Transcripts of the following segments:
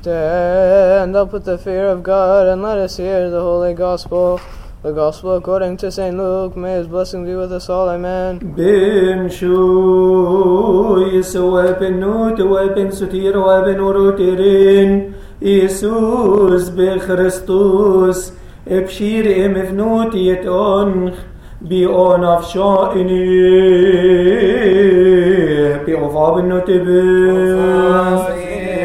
Stand up with the fear of God and let us hear the holy gospel. The gospel according to St. Luke. May his blessing be with us all. Amen. بن شويس وابن نوت وابن ستير وابن وروتيرين يسوس بخريستوس ابشير ام فنوت يتونخ بيون افشائني بأفاب النوتبين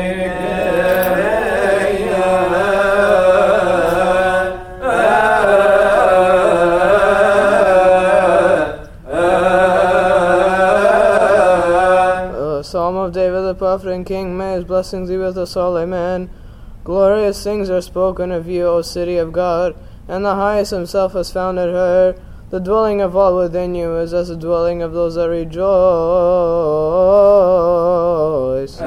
Uh, Psalm of David the prophet and king, may his blessings be with us all, amen. Glorious things are spoken of you, O city of God, and the highest himself has founded her. The dwelling of all within you is as the dwelling of those that rejoice.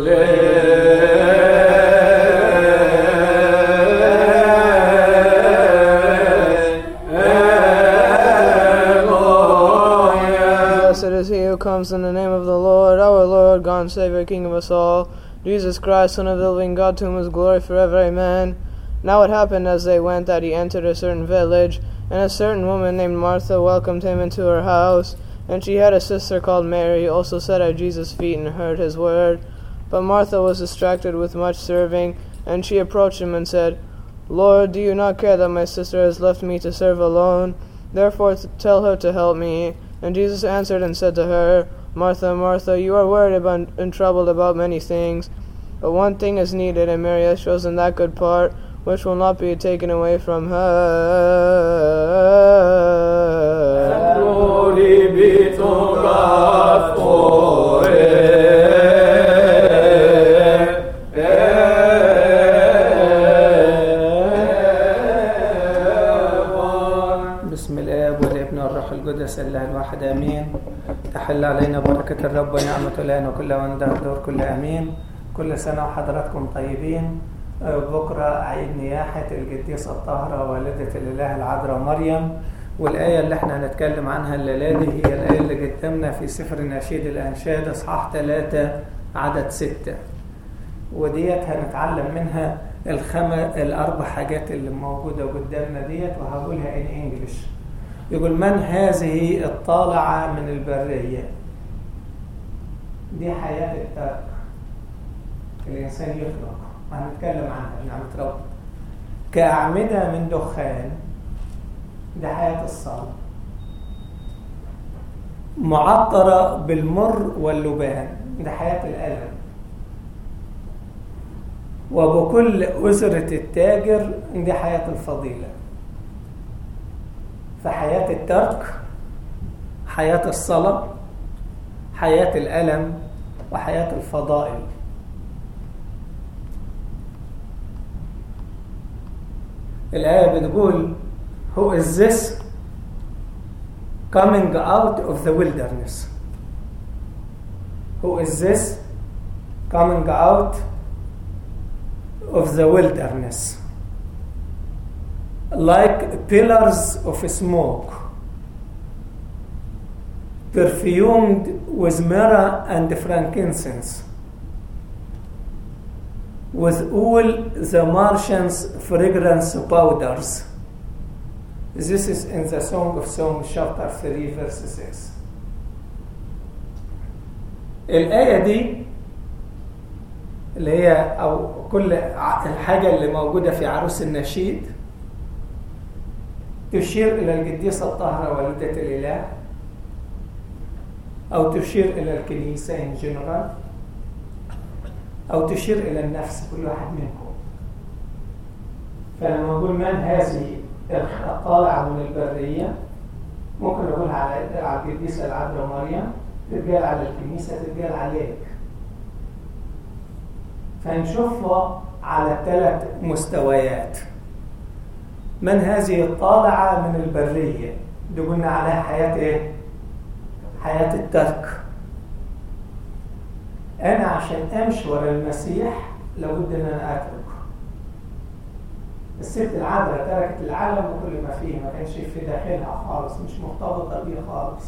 Blessed is he who comes in the name of the Lord, our Lord, God and Savior, King of us all, Jesus Christ, Son of the living God, to whom is glory forever. Amen. Now it happened as they went that he entered a certain village, and a certain woman named Martha welcomed him into her house. And she had a sister called Mary, who also sat at Jesus' feet and heard his word. But Martha was distracted with much serving, and she approached him and said, Lord, do you not care that my sister has left me to serve alone? Therefore th- tell her to help me. And Jesus answered and said to her, Martha, Martha, you are worried about and troubled about many things, but one thing is needed, and Mary has chosen that good part, which will not be taken away from her. Glory be to God forever. بسم الآب والابن والروح القدس الله الواحد آمين تحل علينا بركة الرب ونعمة الآن وكل من دور كل آمين كل سنة وحضراتكم طيبين آه، بكرة عيد نياحة القديسة الطاهرة والدة الإله العذراء مريم والآية اللي احنا هنتكلم عنها الليلة دي هي الآية اللي قدامنا في سفر نشيد الأنشاد إصحاح ثلاثة عدد ستة وديت هنتعلم منها الخم الأربع حاجات اللي موجودة قدامنا ديت وهقولها إن إنجلش يقول من هذه الطالعة من البرية دي حياة الترك الإنسان يخلق هنتكلم عنها نعمة رب كأعمدة من دخان دي حياة الصلاة معطرة بالمر واللبان دي حياة الألم وبكل أسرة التاجر دي حياة الفضيلة فحياة الترك حياة الصلاة حياة الألم وحياة الفضائل الآية بتقول Who is this coming out of the wilderness? Who is this coming out of the wilderness? Like pillars of smoke, perfumed with myrrh and frankincense, with all the Martians' fragrance powders. This is in the Song of Songs, chapter 3, verse 6. الآية دي اللي هي أو كل ع- الحاجة اللي موجودة في عروس النشيد تشير إلى القديسة الطاهرة والدة الإله أو تشير إلى الكنيسة in general أو تشير إلى النفس كل واحد منكم فلما نقول من هذه الطالعة من البرية ممكن نقولها على على القديسة العذراء مريم تتقال على الكنيسة تتقال عليك فنشوفها على ثلاث مستويات من هذه الطالعة من البرية دي قلنا عليها حياة ايه حياة الترك أنا عشان أمشي ورا المسيح لابد إن أنا أترك الست العذراء تركت العالم وكل ما فيه ما كانش في داخلها خالص مش مرتبطة بيه خالص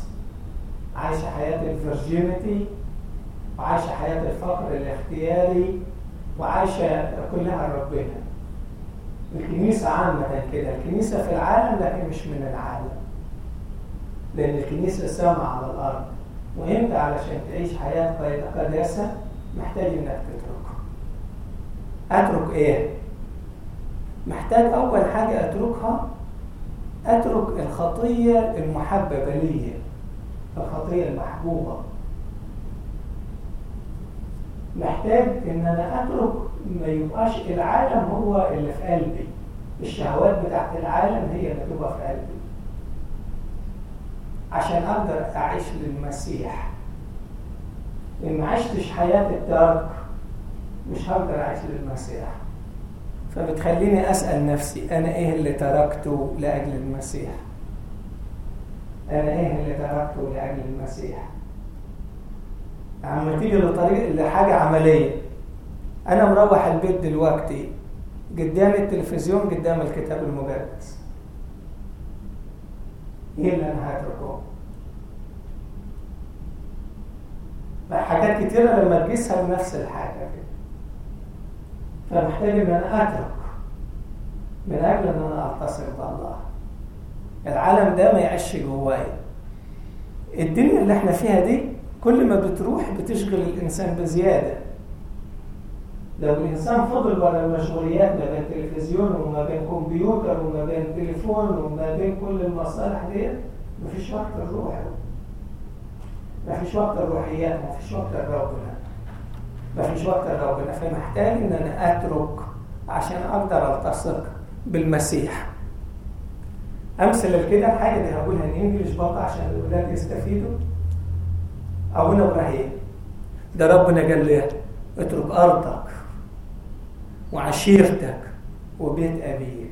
عايشة حياة الفرجينيتي وعايشة حياة الفقر الاختياري وعايشة كلها ربنا الكنيسة عامة كده الكنيسة في العالم لكن مش من العالم لأن الكنيسة سامة على الأرض وأنت علشان تعيش حياة قداسة محتاج إنك تتركه أترك إيه؟ محتاج أول حاجة أتركها أترك الخطية المحببة لي الخطية المحبوبة محتاج ان انا اترك ما يبقاش العالم هو اللي في قلبي الشهوات بتاعت العالم هي اللي تبقى في قلبي عشان اقدر اعيش للمسيح ان ما عشتش حياة الترك مش هقدر اعيش للمسيح فبتخليني اسال نفسي انا ايه اللي تركته لاجل المسيح انا ايه اللي تركته لاجل المسيح عم تيجي لطريق لحاجة عملية أنا مروح البيت دلوقتي قدام التلفزيون قدام الكتاب المقدس إيه اللي أنا هتركه؟ حاجات كتيرة لما تقيسها بنفس الحاجة كده فمحتاج إن أنا أترك من أجل إن أنا أتصل بالله العالم ده ما يعيش جواي الدنيا اللي احنا فيها دي كل ما بتروح بتشغل الإنسان بزيادة لو الإنسان فضل ورا المشغوليات ما بين تلفزيون وما بين كمبيوتر وما بين تليفون وما بين كل المصالح دي مفيش وقت الروح مفيش وقت الروحيات مفيش وقت ربنا مفيش وقت ربنا فمحتاج إن أنا أترك عشان أقدر ألتصق بالمسيح أمثلة لكده الحاجة دي هقولها إن إنجلش برضه عشان الأولاد يستفيدوا أبونا إبراهيم ده ربنا قال له اترك أرضك وعشيرتك وبيت أبيك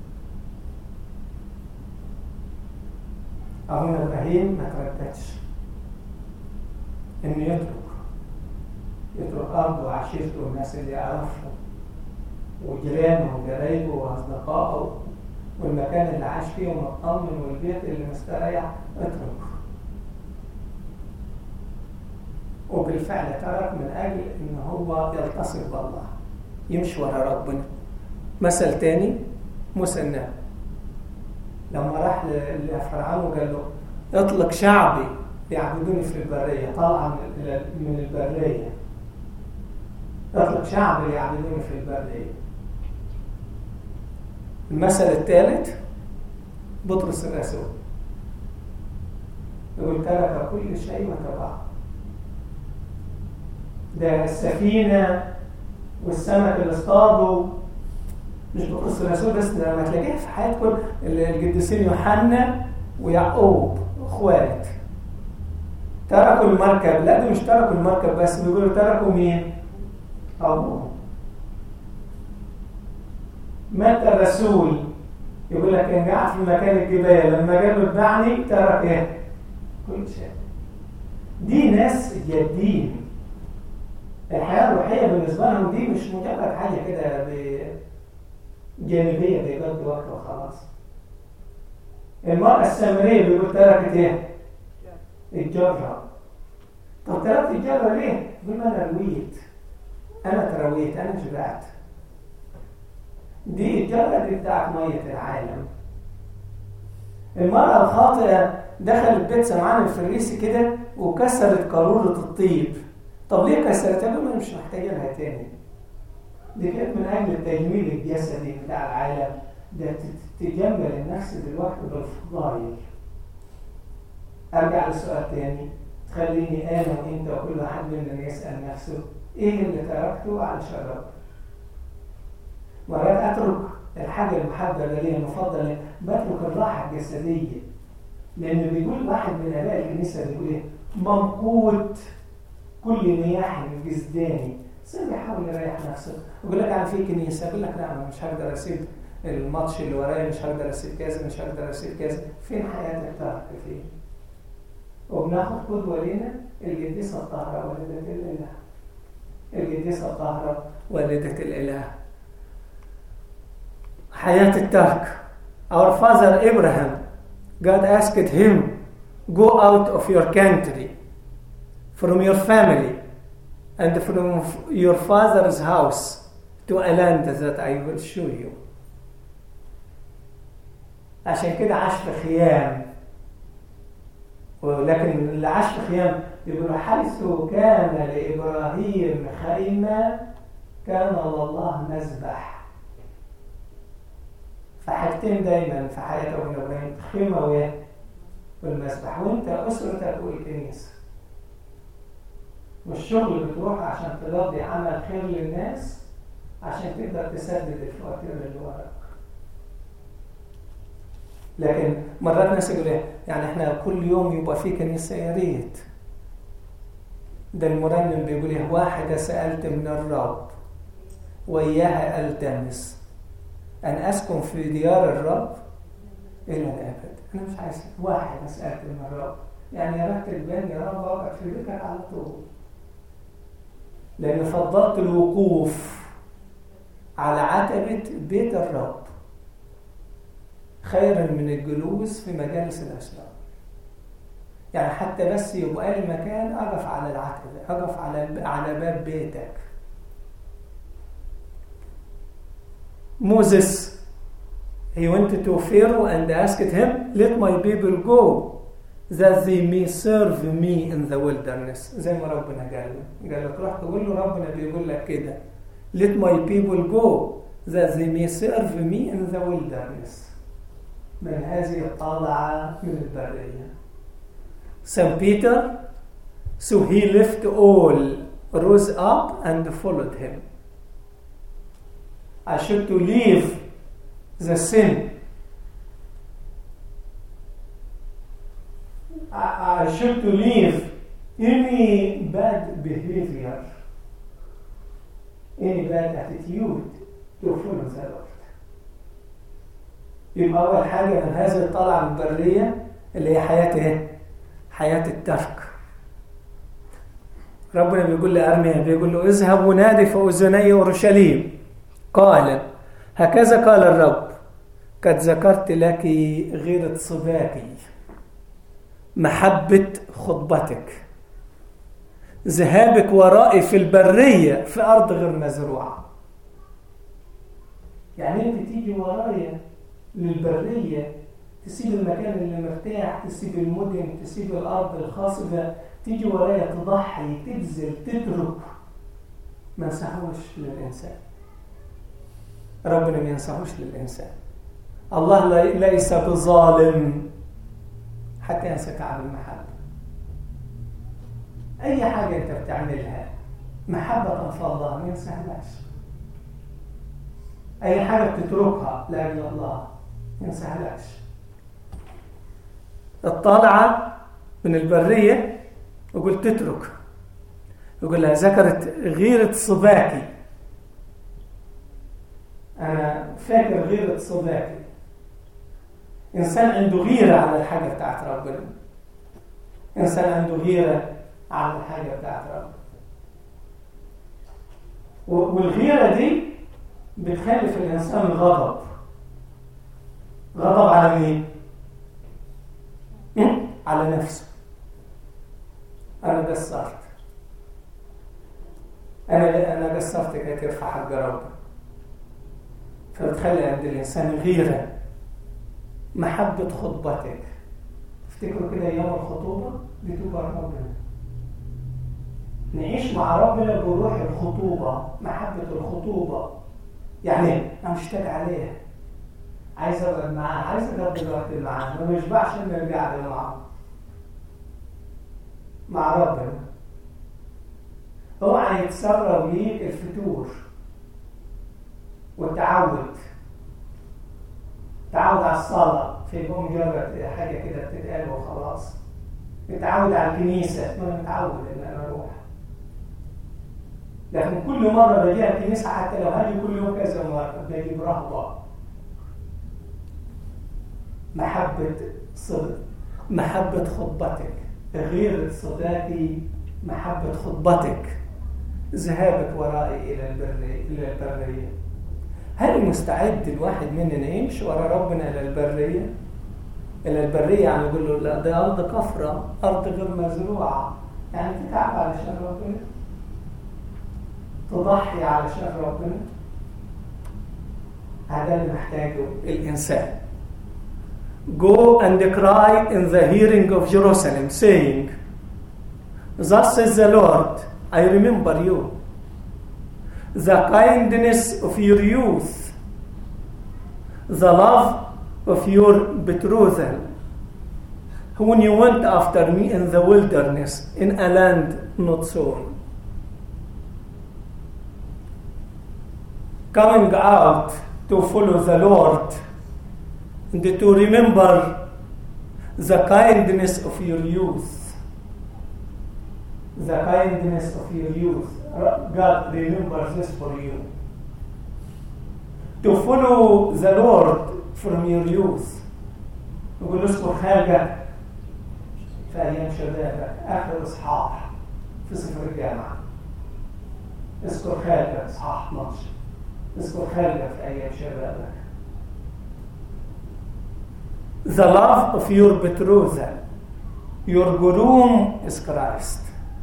أبونا إبراهيم ما ترددش إنه يترك يترك أرضه وعشيرته والناس اللي يعرفهم وجيرانه وقرايبه وأصدقائه والمكان اللي عاش فيه ومطمن والبيت اللي مستريح اترك وبالفعل ترك من أجل إن هو يلتصق بالله يمشي ورا ربنا مثل تاني موسى النبي لما راح لفرعون وقال له اطلق شعبي يعبدوني في البرية طلع من البرية اطلق شعبي يعبدوني في البرية المثل الثالث بطرس الرسول يقول ترك كل شيء وتبعه ده السفينة والسمك اللي اصطادوا مش بطرس الرسول بس ده لما تلاقيها في حياة كل القديسين يوحنا ويعقوب اخوات تركوا المركب لا ده مش تركوا المركب بس بيقولوا تركوا مين؟ أبوهم مات الرسول يقول لك كان قاعد في مكان الجبال لما قال له اتبعني ترك ايه؟ كل شيء دي ناس جادين الحياة الروحية بالنسبة لهم دي مش مجرد حاجة كده جانبية بيقضي وقت وخلاص المرأة السامرية بيقول تركت ايه؟ الجرة طب تركت الجرة ليه؟ بيقول أنا رويت أنا ترويت أنا شبعت دي الجرة دي بتاعت مية العالم المرأة الخاطئة دخلت بيت سمعان الفريسي كده وكسرت قارورة الطيب طب ليه كسرتها ما مش محتاجة لها تاني دي كانت من أجل التجميل الجسدي بتاع العالم ده تجمل النفس دلوقتي بالفضايل أرجع للسؤال تاني تخليني أنا وأنت وكل واحد مننا يسأل نفسه إيه اللي تركته علشان رب مرات أترك الحاجة المحببة لي المفضلة بترك الراحة الجسدية لأن بيقول واحد من آباء الكنيسة بيقول إيه ممقوت كل نياح جسداني الإنسان بيحاول يريح نفسه يقول لك أنا في كنيسة يقول لك لا أنا مش هقدر أسيب الماتش اللي ورايا مش هقدر أسيب كذا مش هقدر أسيب كذا فين حياتك ترك فين وبناخد قدوة لنا القديسة الطاهرة والدة الإله القديسة الطاهرة والدة الإله حياة الترك Our father Abraham God asked him go out of your country from your family and from your father's house to a land that I will show you عشان كده عاش في خيام ولكن اللي عاش في خيام يقول حيث كان لإبراهيم خيمة كان لله مذبح فحاجتين دايما في حياة أبونا إبراهيم خيمة والمذبح وأنت أسرتك والكنيسة والشغل بتروح عشان تقضي عمل خير للناس عشان تقدر تسدد الفواتير اللي وراك لكن مرات ناس يقول يعني احنا كل يوم يبقى في كنيسه يا ريت ده المرنم بيقول ايه واحده سالت من الرب واياها التمس ان اسكن في ديار الرب الى الابد انا مش عايز واحده سالت من الرب يعني يا ريت تبان يا رب اقعد في بيتك على طول لان فضلت الوقوف على عتبه بيت الرب خيرا من الجلوس في مجالس الأسلام يعني حتى بس يبقى لي مكان أقف على العتبة أقف على على باب بيتك Moses he went to Pharaoh and asked him let my people go that they may serve me in the wilderness زي ما ربنا قال له قال لك روح تقول له ربنا بيقول لك كده let my people go that they may serve me in the wilderness من هذه الطالعة من البرية St. Peter so he left all rose up and followed him I should to leave the sin I, I should to leave any bad behavior any bad attitude to follow the Lord يبقى أول حاجة من هذه الطلعة البرية اللي هي حياة إيه؟ حياة الترك. ربنا بيقول لأرميا بيقول له اذهب ونادي في أذني أورشليم قال هكذا قال الرب قد ذكرت لك غيرة صباكي محبة خطبتك ذهابك ورائي في البرية في أرض غير مزروعة يعني أنت تيجي ورايا للبرية تسيب المكان اللي مرتاح تسيب المدن تسيب الأرض الخاصبة تيجي ورايا تضحي تبذل تترك ما ينسحوش للإنسان ربنا ما ينسحوش للإنسان الله ليس بظالم حتى ينسى كعب المحبة أي حاجة أنت بتعملها محبة في الله ما ينسحلهاش أي حاجة بتتركها لأجل الله ما ينسحلهاش الطالعة من البرية وقلت تترك يقول لها ذكرت غيرة صباكي أنا فاكر غيرة صباكي إنسان عنده غيرة على الحاجة بتاعت ربنا إنسان عنده غيرة على الحاجة بتاعت ربنا والغيرة دي بتخلي في الإنسان غضب غضب على مين؟ على نفسه أنا قصرت أنا أنا قصرت كي ترفع حق ربنا فبتخلي عند الإنسان غيرة محبة خطبتك تفتكروا كده يوم الخطوبة بتوبة ربنا نعيش مع ربنا بروح الخطوبة محبة الخطوبة يعني أنا مشتاق عليها عايز أقعد معاه عايز أقضي الوقت معاه ما بيشبعش إن القعدة معاه مع ربنا اوعى يتسرب ليك الفتور والتعود تعود على الصلاة في مجرد حاجة كده بتتقال وخلاص متعود على الكنيسة ما أنا متعود إن أنا أروح لكن كل مرة باجي الكنيسة حتى لو هاجي كل يوم كذا مرة باجي برهبة محبة صدق محبة خطبتك غير صداقي محبة خطبتك ذهابك ورائي إلى البرية إلى البرية هل مستعد الواحد مننا يمشي ورا ربنا إلى البرية؟ إلى البرية يعني يقول له لا ده أرض كفرة أرض غير مزروعة يعني تتعب علشان ربنا تضحي علشان ربنا هذا اللي محتاجه الإنسان Go and cry in the hearing of Jerusalem, saying, Thus says the Lord, I remember you, the kindness of your youth, the love of your betrothal, when you went after me in the wilderness, in a land not sown. Coming out to follow the Lord and to remember the kindness of your youth. The kindness of your youth. God remembers this for you. To follow the Lord from your youth. يقول اذكر حاجة في أيام شبابك آخر إصحاح في سفر الجامعة اذكر حاجة إصحاح 12 اذكر حاجة في أيام شبابك The love of your betrothal Your groom is Christ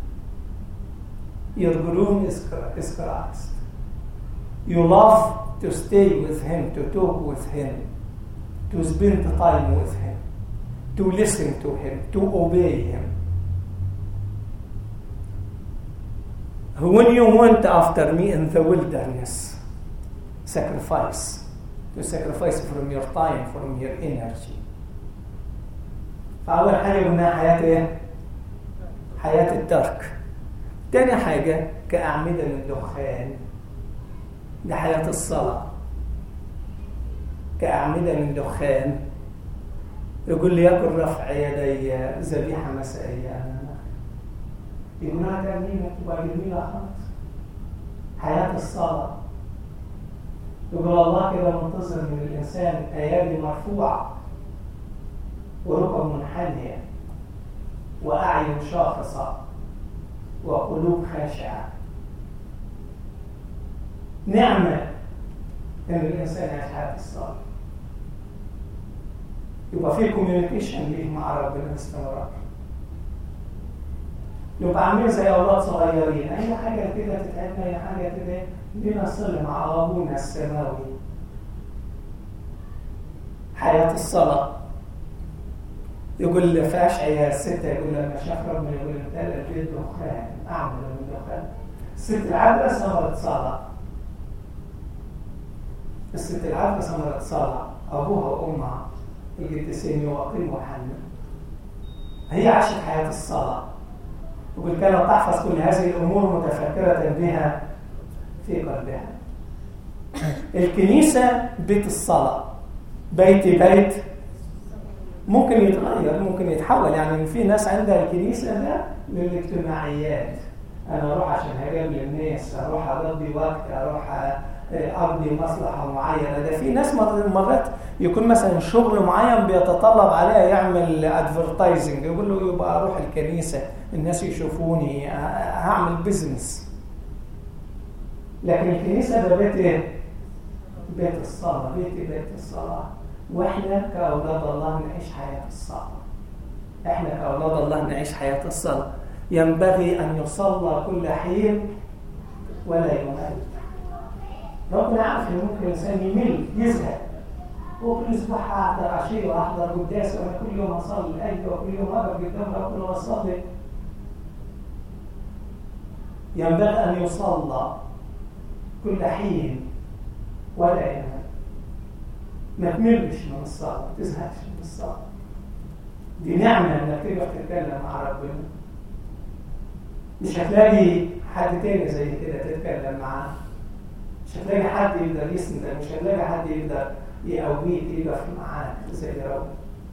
Your groom is is Christ You love to stay with him, to talk with him, to spend time with him, to listen to him, to obey him. When you went after me in the wilderness, sacrifice, to sacrifice from your time, from your energy. فأول حاجة قلناها حياة إيه؟ حياة الترك. تاني حاجة كأعمدة للدخان دي حياة الصلاة كأعمدة من دخان يقول لي يكن رفع يدي ذبيحة مسائية أمامك يقولها ترنيمة تبقى جميلة خالص حياة الصلاة يقول الله كده منتظر من الإنسان أيادي مرفوعة وركب منحنية وأعين شاخصة وقلوب خاشعة نعمة إن الإنسان يعيش حياة الصلاة يبقى في كوميونيكيشن ليه مع ربنا باستمرار يبقى عاملين زي أولاد صغيرين أي حاجة كده تتعبنا أي حاجة كده لينا صلة مع أبونا السماوي حياة الصلاة يقول في أشعياء الستة يقول لما شاف ربنا يقول امتلأ البيت دخان أعمل من دخان الست العذراء ثمرة صلاة الست العذراء ثمرة صلاة أبوها وأمها القديسين يواقيم وحنا هي عاشت حياة الصلاة يقول كانت تحفظ كل هذه الأمور متفكرة بها في قلبها الكنيسة بيت الصلاة بيتي بيت ممكن يتغير ممكن يتحول يعني في ناس عندها الكنيسة ده للاجتماعيات أنا أروح عشان هجاب الناس أروح أقضي وقت أروح أقضي مصلحة معينة ده في ناس مرات يكون مثلا شغل معين بيتطلب عليه يعمل ادفرتايزنج يقول له يبقى أروح الكنيسة الناس يشوفوني هعمل بزنس لكن الكنيسة ده بيت إيه؟ بيت الصلاة بيت بيت الصلاة واحنا كأولاد الله نعيش حياة الصلاة احنا كأولاد الله نعيش حياة الصلاة ينبغي أن يصلى كل حين ولا يمل ربنا عارف ان ممكن الانسان يمل يزهق هو كل اسبوع احضر عشيه واحضر قداس وانا كل يوم اصلي ايوه وكل يوم اقف قدام ربنا واصلي ينبغي ان يصلى كل حين ولا يمل ما تملش من الصلاة ما تزهقش من الصلاة دي نعمة انك تقدر تتكلم مع ربنا مش هتلاقي حد تاني زي كده تتكلم معاه مش هتلاقي حد يقدر يسندك مش هتلاقي حد يقدر يقويك يقف معاك زي رب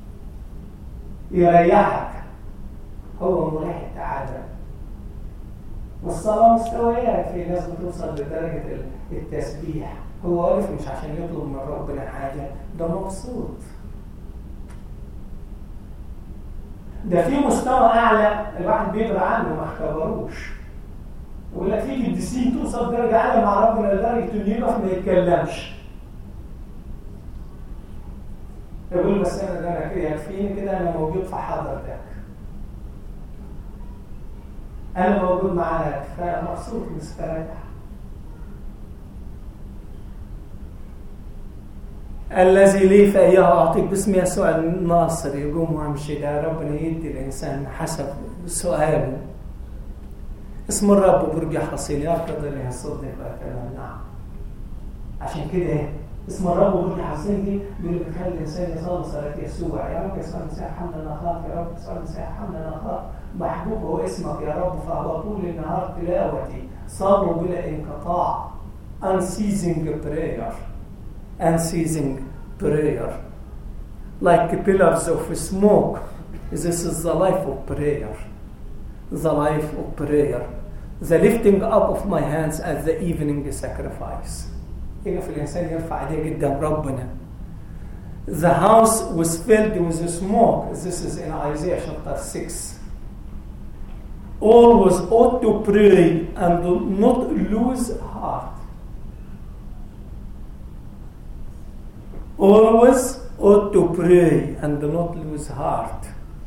يريحك هو مريح التعادل والصلاة مستويات في ناس بتوصل لدرجة التسبيح هو واقف مش عشان يطلب من ربنا حاجة ده مبسوط ده في مستوى أعلى الواحد بيقرا عنه ما اختبروش يقول لك في قديسين توصل درجة أعلى مع ربنا لدرجة إنه يقف ما يتكلمش يقول بس أنا ده أنا كده يكفيني كده أنا موجود في حضرتك أنا موجود معاك فمبسوط مستريح الذي لي فإياه أعطيك باسم يسوع الناصر يقوم وامشي ده ربنا يدي الإنسان حسب سؤاله اسم الرب برجع حصين يركض لي الصدق كلام نعم عشان كده ايه اسم الرب برجع حصين دي بيقول بتخلي الانسان يصلي صلاه يسوع يا رب يسوع المسيح حمدا اخاك يا رب يسوع المسيح حمدا اخاك محبوب هو اسمك يا رب فهو طول النهار تلاوتي صلوا بلا انقطاع unceasing prayer unceasing prayer like pillars of smoke this is the life of prayer the life of prayer the lifting up of my hands at the evening sacrifice يقف الإنسان يرفع ايديه قدام ربنا the house was filled with smoke this is in Isaiah chapter 6 always ought to pray and not lose heart always ought to pray and not lose heart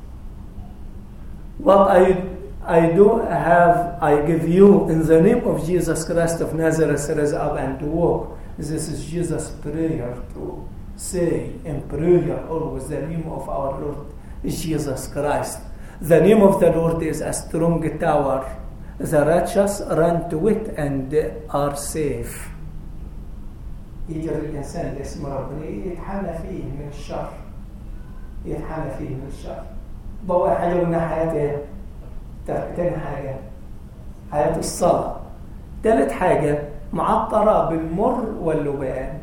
what I I do have, I give you in the name of Jesus Christ of Nazareth, rise up and walk. This is Jesus' prayer to say in prayer always the name of our Lord Jesus Christ. The name of the Lord is a strong tower. The righteous run to it and are safe. يجري الإنسان اسم ربنا يتحلى فيه من الشر يتحلى فيه من الشر بقول حاجة من حياته تاني حاجة حياة الصلاة تالت حاجة معطرة بالمر واللبان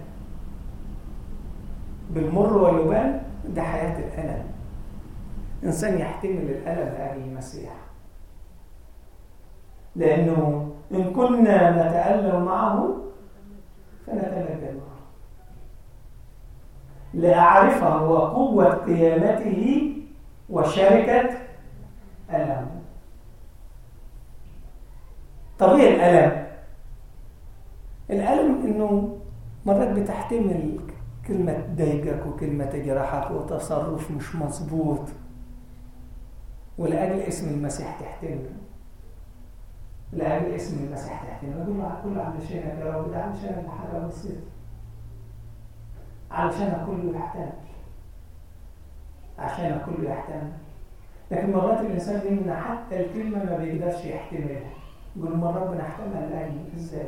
بالمر واللبان ده حياة الألم إنسان يحتمل الألم لأجل المسيح لأنه إن كنا نتألم معه فنتمجد معه لأعرفه وقوة قيامته وشركة ألمه طبيعي الألم الألم إنه مرات بتحتمل كلمة تضايقك وكلمة تجرحك وتصرف مش مظبوط ولأجل اسم المسيح تحتمل لأجل اسم المسيح تحتمل أقول له كله علشانك يا رب ده علشان حاجة بسيطة علشان كله يحتمل عشان كله يحتمل لكن مرات الإنسان يمنع حتى الكلمة ما بيقدرش يحتملها يقول ما ربنا احتمل الأجل ازاي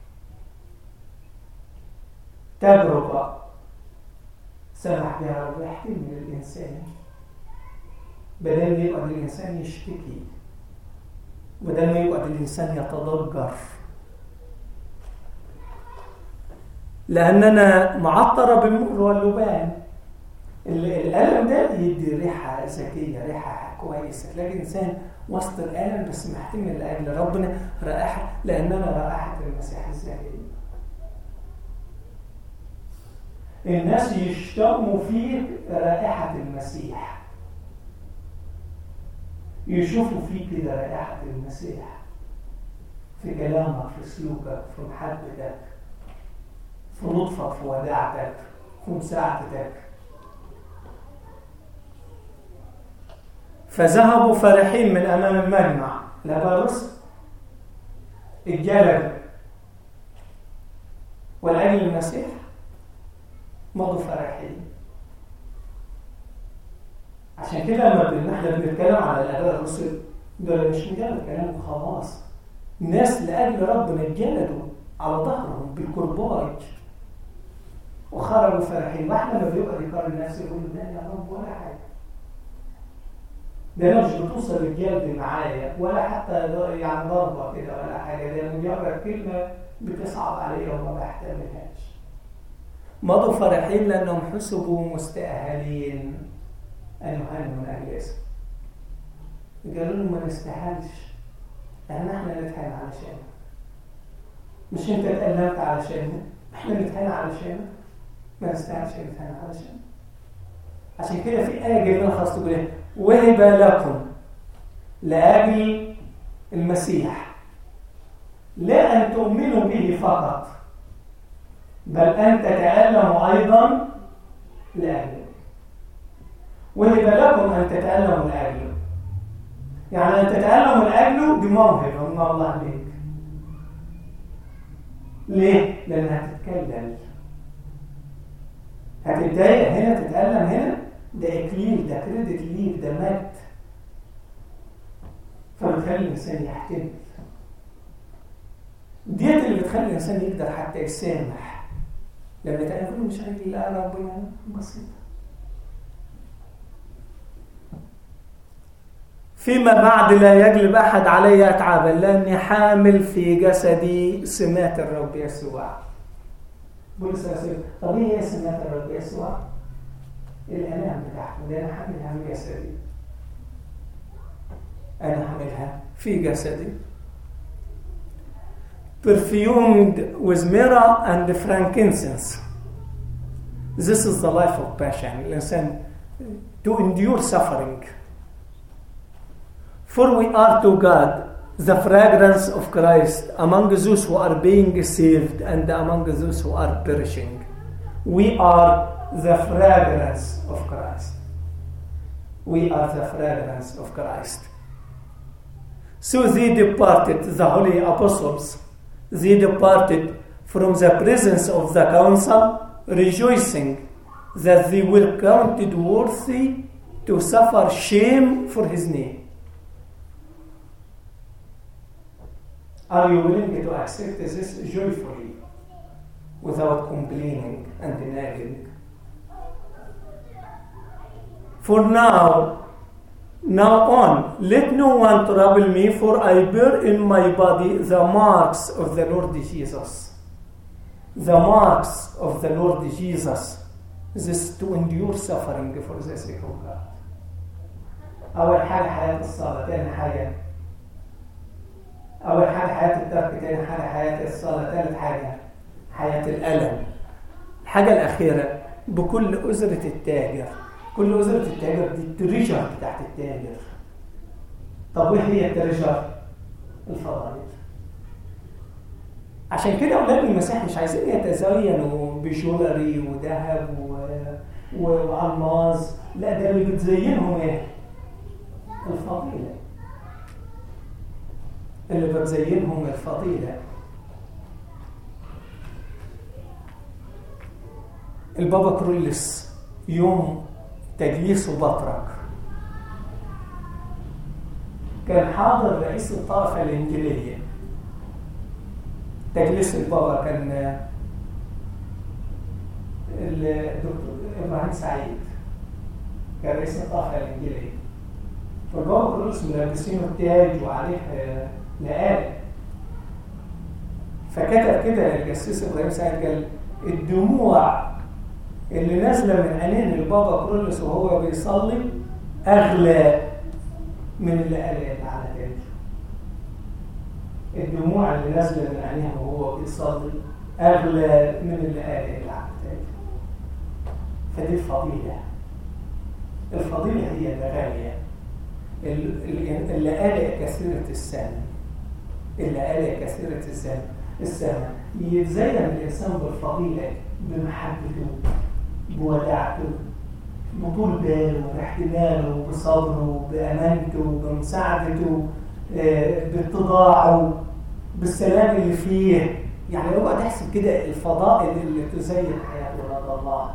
تجربة سمح بها رب يحتمل الإنسان بدل ما يقعد الإنسان يشتكي بدل ما يقعد الإنسان يتضجر لأننا معطرة بالمر واللبان الألم ده يدي ريحة ذكية ريحة كويسة تلاقي إنسان وسط الألم بس محتمل لأجل ربنا رائحة لأننا رائحة المسيح الزكية الناس يشتموا فيك رائحة المسيح يشوفوا فيك كده رائحة المسيح في كلامك في سلوكك في محبتك في لطفك في وداعتك في مساعدتك فذهبوا فرحين من أمام المجمع لبارس الجلد والعين المسيح مضوا فرحين عشان كده لما احنا بنتكلم على الاباء الرسل دول مش مجرد كلام خلاص ناس لاجل ربنا اتجلدوا على ظهرهم بالكرباج وخرجوا فرحين واحنا لما بيبقى يقارن نفسه يقول لا يا رب ولا حاجه ده مش بتوصل الجلد معايا ولا حتى يعني ضربه كده ولا حاجه ده مجرد كلمه بتصعب عليا وما بحتملهاش مضوا فرحين لانهم حسبوا مستأهلين ان يهانوا من اهل اسم قالوا لهم ما نستاهلش لان احنا نتهان علشان مش انت اتألمت علشان احنا نتهان علشان ما نستاهلش نتهان علشان عشان كده في آية جميلة خاصة تقول ايه وهب لكم لأجل المسيح لا أن تؤمنوا به فقط بل أن تتألموا أيضا لأجله وهب لكم أن تتألموا لأجله يعني أن تتألموا لأجله دي موهبة من الله ليك ليه؟ لأنها تتكلم هتتضايق هنا تتألم هنا ده إكليل ده كريدت ليك ده مجد فبتخلي الإنسان يحتمل ديت اللي بتخلي الإنسان يقدر حتى يسامح لما تقول مش عارف لا ربنا بسيطة فيما بعد لا يجلب أحد علي أتعابا لأني حامل في جسدي سمات الرب يسوع بولس الرسول طب ايه هي سمات الرب يسوع؟ الالام بتاعته اللي انا حاملها من جسدي انا حاملها في جسدي perfumed with myrrh and frankincense this is the life of passion الانسان to endure suffering for we are to God the fragrance of Christ among those who are being saved and among those who are perishing. We are the fragrance of Christ. We are the fragrance of Christ. So they departed, the holy apostles, they departed from the presence of the council, rejoicing that they were counted worthy to suffer shame for his name. Are you willing to accept this joyfully without complaining and nagging? For now, now on, let no one trouble me, for I bear in my body the marks of the Lord Jesus. The marks of the Lord Jesus. This to endure suffering for the sake of God. أول حاجة حياة الصلاة، تاني حاجة أول حاجة حياة الترك تاني حاجة حياة الصلاة ثالث حاجة حياة الألم الحاجة الأخيرة بكل أزرة التاجر كل أزرة التاجر دي التريجر بتاعت التاجر طب وإيه هي التريجر؟ الفضائل عشان كده أولاد المسيح مش عايزين يتزينوا بجولري وذهب و... و... وألماظ لا ده اللي بتزينهم إيه؟ الفضيلة اللي بتزينهم الفضيلة البابا كرولس يوم تجليسه بطرك كان حاضر رئيس الطائفة الإنجيلية تجليس البابا كان الدكتور إبراهيم سعيد كان رئيس الطائفة الإنجيلية فالبابا كرولس ملبسينه التاج وعليه لقال فكتب كده الجسيس ابراهيم سعيد قال الدموع اللي نازله من عينين البابا كرولس وهو بيصلي اغلى من اللي قال اللي على تاجه الدموع اللي نازله من عينيها وهو بيصلي اغلى من اللي قال اللي على تاجه فدي الفضيله الفضيله هي الغاليه اللي قال كثيره السنه اللي قال كثيرة الزمن السنة يتزين الإنسان بالفضيلة بمحبته بوداعته بطول باله باحتماله بصبره بأمانته بمساعدته باتضاعه بالسلام اللي فيه يعني هو تحسب كده الفضائل اللي تزين حياة ولاد الله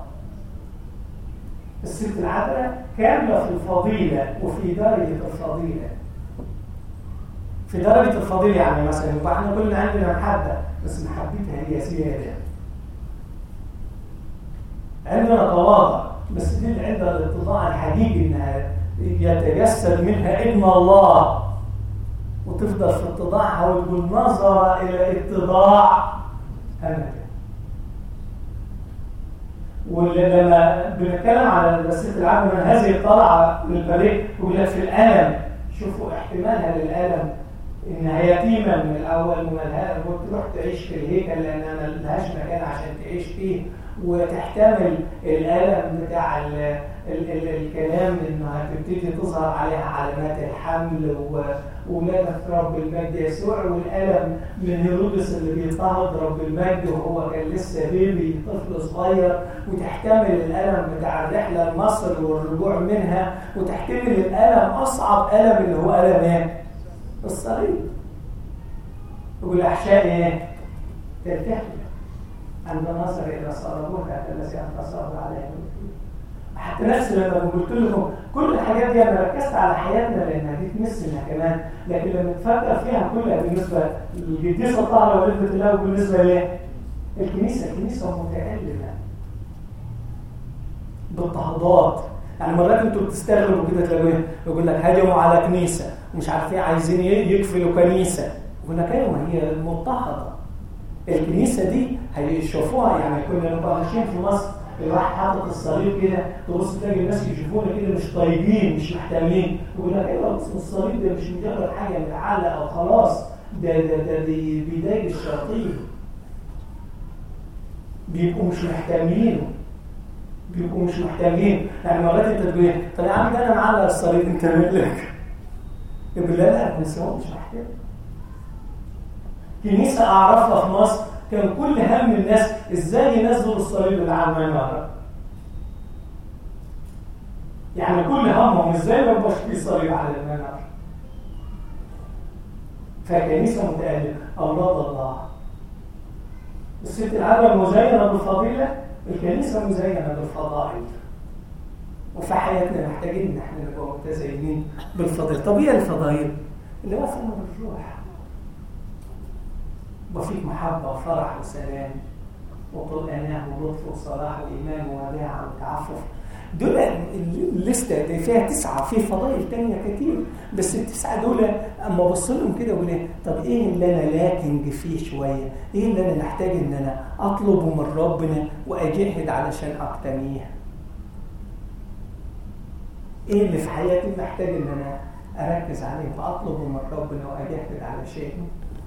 الست العذراء كاملة في الفضيلة وفي درجة الفضيلة في درجة الفضيلة يعني مثلا يبقى احنا كلنا عندنا محبة بس محبتها هي زيادة عندنا تواضع بس دي اللي عندها الاتضاع الحقيقي انها يتجسد منها ابن الله وتفضل في اتضاعها وتقول نظر الى اتضاع ابدا ولما بنتكلم على البسيط العام من هذه الطلعه للفريق يقول لك في الالم شوفوا احتمالها للالم انها يتيمه من الاول وتروح تعيش في الهيكل لانها ما لهاش مكان عشان تعيش فيه وتحتمل الالم بتاع ال ال ال الكلام انها تبتدي تظهر عليها علامات الحمل وولاده رب المجد يسوع والالم من هيرودس اللي بيضطهد رب المجد وهو كان لسه بيبي طفل صغير وتحتمل الالم بتاع الرحله لمصر والرجوع منها وتحتمل الالم اصعب الم اللي هو الم ايه؟ الصليب والاحشاء ايه؟ ترتاح عند نظر إلى صلبوك الذي انتصر عليه حتى نفس لما قلت لكم كل الحاجات دي انا ركزت على حياتنا لانها دي تمسنا كمان لكن لما تفكر فيها كلها بالنسبه للقديسه الطاهره ولذة الله وبالنسبه ليه؟ الكنيسه الكنيسه متالمه باضطهادات يعني مرات انتوا بتستغربوا كده تلاقوا يقول لك هاجموا على كنيسه ومش عارف ايه عايزين يقفلوا كنيسه يقول لك ايوه ما هي مضطهده الكنيسه دي هيشوفوها يعني كنا نبقى ماشيين في مصر الواحد حاطط الصليب كده تبص تلاقي الناس يشوفونا كده مش طيبين مش محتملين يقول لك ايوه بس الصليب ده مش مجرد حاجه متعلقه وخلاص ده ده ده بدايه الشياطين بيبقوا مش محتملينه بيبقوا مش محتملين يعني مرات انت تقول طب يا عم ده انا معلق الصليب انت مالك يقول لا لا بس هو مش محتاج كنيسه اعرفها في مصر كان كل هم الناس ازاي ينزلوا الصليب اللي على المناره يعني كل همهم ازاي ما يبقاش في صليب على المناره فكنيسه متألفة اولاد الله الست العالم مزينه بالفضيله الكنيسه مزينه بالفضائل وفي حياتنا محتاجين ان احنا نبقى متزينين بالفضائل طب ايه الفضائل اللي هو ثمر الروح وفيك محبة وفرح وسلام وطول أناه ولطف وصلاح وإيمان ووداع وتعفف دول الليستة دي فيها تسعة في فضائل تانية كتير بس التسعة دول أما أبص لهم كده أقول إيه طب إيه اللي أنا لاكنج فيه شوية؟ إيه اللي أنا محتاج إن أنا أطلبه من ربنا وأجاهد علشان أقتنيه؟ إيه اللي في حياتي محتاج إن أنا أركز عليه فأطلبه من ربنا وأجاهد علشانه؟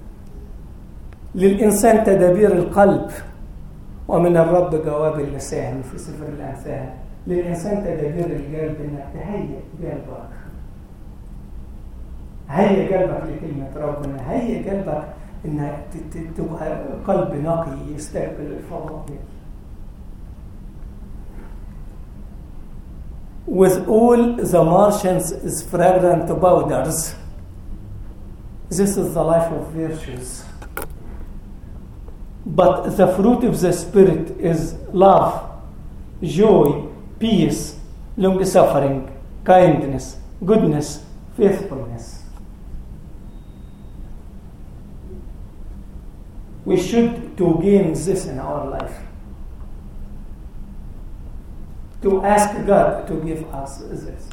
للإنسان تدابير القلب ومن الرب جواب اللسان في سفر الأمثال للإنسان تدابير القلب إنك تهيئ قلبك هيئ قلبك لكلمة ربنا هيئ قلبك إنك تبقى قلب نقي يستقبل الفضائل With all the Martians' fragrant powders, this is the life of virtues. But the fruit of the Spirit is love, joy, peace, long suffering, kindness, goodness, faithfulness. We should to gain this in our life. To ask God to give us this.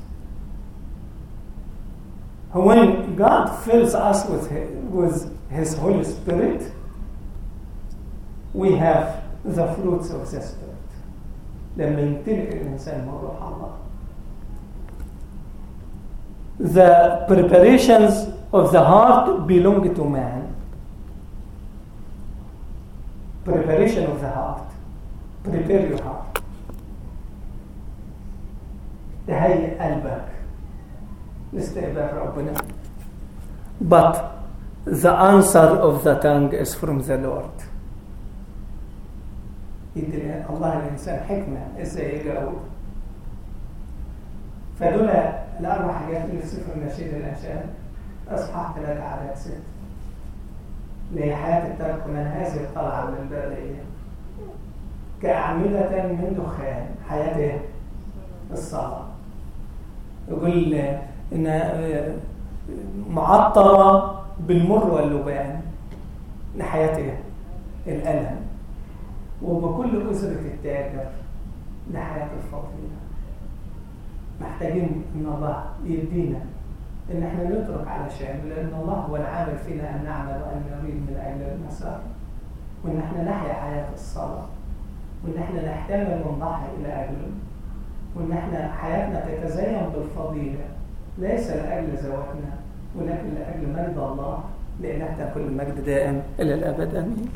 When God fills us with His, with his Holy Spirit, we have the fruits of the Spirit. لما يمتلئ الإنسان من روح الله. The preparations of the heart belong to man. Preparation of the heart. Prepare your heart. تهيئ قلبك لاستقبال ربنا. But the answer of the tongue is from the Lord. يدي الله الإنسان حكمة إزاي يجاوب فدول الأربع حاجات اللي في سفر نشيد الأنشاد أصحاح ثلاثة عدد ست اللي هي حياة الترك من هذه الطلعة من البرية كأعمدة من دخان حياة الصلاة يقول إن معطرة بالمر واللبان لحياة الألم وبكل أسرة التاجر لحياة الفضيلة محتاجين إن الله يدينا إن إحنا نترك علشان لأن الله هو العامل فينا أن نعمل وأن نريد من أجل المسار وإن إحنا نحيا حياة الصلاة وإن إحنا نحتمل ونضحي إلى أجله وإن إحنا حياتنا تتزين بالفضيلة ليس لأجل ذواتنا ولكن لأجل مجد الله لإلهنا كل مجد دائم إلى الأبد آمين